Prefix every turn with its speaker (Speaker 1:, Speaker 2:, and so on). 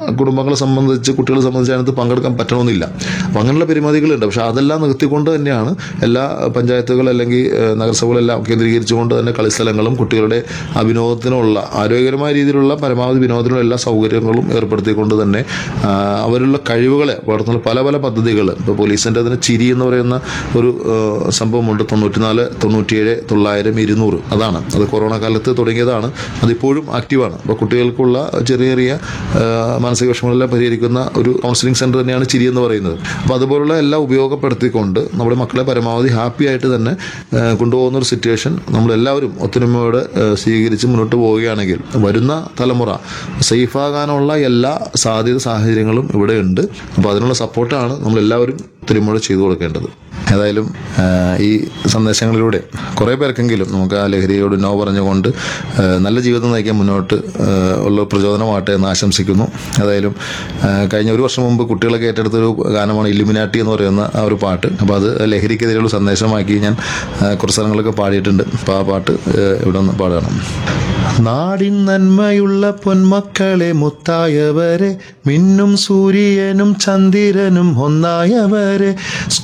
Speaker 1: കുടുംബങ്ങളെ സംബന്ധിച്ച് കുട്ടികളെ സംബന്ധിച്ച് അതിനകത്ത് പങ്കെടുക്കാൻ പറ്റണമെന്നില്ല അപ്പം അങ്ങനെയുള്ള പരിമിതികളുണ്ട് പക്ഷെ അതെല്ലാം നിർത്തിക്കൊണ്ട് തന്നെയാണ് എല്ലാ പഞ്ചായത്തുകൾ അല്ലെങ്കിൽ ഏഹ്, നഗരസഭകളെല്ലാം കേന്ദ്രീകരിച്ചുകൊണ്ട് തന്നെ കളിസ്ഥലങ്ങളും കുട്ടികളുടെ ആ വിനോദത്തിനുള്ള ആരോഗ്യകരമായ രീതിയിലുള്ള പരമാവധി വിനോദത്തിനുള്ള എല്ലാ സൗകര്യങ്ങളും ഏർപ്പെടുത്തിക്കൊണ്ട് തന്നെ ആ, അവരുള്ള കഴിവുകളെ വളർത്തുന്ന പല പല പദ്ധതികൾ ഇപ്പോൾ പോലീസിൻ്റെ അതിന് ചിരി എന്ന് പറയുന്ന ഒരു ഏഹ്, സംഭവമുണ്ട് തൊണ്ണൂറ്റിനാല് തൊണ്ണൂറ്റിയേഴ് തൊള്ളായിരം ഇരുന്നൂറ് അതാണ് അത് കൊറോണ കാലത്ത് തുടങ്ങിയതാണ് അതിപ്പോഴും ആക്റ്റീവാണ് അപ്പോൾ കുട്ടികൾക്കുള്ള ചെറിയ ചെറിയ ഏഹ്, മാനസിക വിഷമങ്ങളെല്ലാം പരിഹരിക്കുന്ന ഒരു കൗൺസിലിംഗ് സെൻറ്റർ തന്നെയാണ് ചിരി എന്ന് പറയുന്നത് അപ്പോൾ അതുപോലുള്ള എല്ലാം ഉപയോഗപ്പെടുത്തിക്കൊണ്ട് നമ്മുടെ മക്കളെ പരമാവധി ഹാപ്പി ആയിട്ട് തന്നെ ഏഹ്, കൊണ്ടുപോകുന്ന ഒരു സിറ്റുവേഷൻ നമ്മളെല്ലാവരും ഒത്തൊരുമയോടെ ഏഹ്, സ്വീകരിച്ച് മുന്നോട്ട് പോവുകയാണെങ്കിൽ വരുന്ന തലമുറ സേഫാകാനുള്ള എല്ലാ സാധ്യത സാഹചര്യങ്ങളും ഇവിടെ ഉണ്ട് അപ്പോൾ അതിനുള്ള സപ്പോർട്ടാണ് നമ്മളെല്ലാവരും ഒത്തൊരുമയോടെ ചെയ്തു കൊടുക്കേണ്ടത് ഏതായാലും ഏഹ്, ഈ സന്ദേശങ്ങളിലൂടെ കുറേ പേർക്കെങ്കിലും നമുക്ക് ആ ലഹരിയോട് നോ പറഞ്ഞുകൊണ്ട് ഏഹ്, നല്ല ജീവിതം നയിക്കാൻ മുന്നോട്ട് ഏഹ്, ഉള്ള പ്രചോദനമാട്ടെ എന്ന് ആശംസിക്കുന്നു ഏതായാലും ഏഹ്, കഴിഞ്ഞ ഒരു വർഷം മുമ്പ് കുട്ടികളൊക്കെ ഏറ്റെടുത്തൊരു ഗാനമാണ് ഇല്ലുമിനാട്ടി എന്ന് പറയുന്ന ആ ഒരു പാട്ട് അപ്പോൾ അത് ലഹരിക്കെതിരെയുള്ള സന്ദേശമാക്കി ഞാൻ ഏഹ്, കുറച്ച് സ്ഥലങ്ങളൊക്കെ പാടിയിട്ടുണ്ട് അപ്പോൾ ആ പാട്ട് ഏഹ്, ഇവിടെ നിന്ന് പാടണം നാടിൻ നന്മയുള്ള പൊന്മക്കളെ മുത്തായവരെ മിന്നും സൂര്യനും ചന്ദ്രനും ഒന്നായവരെ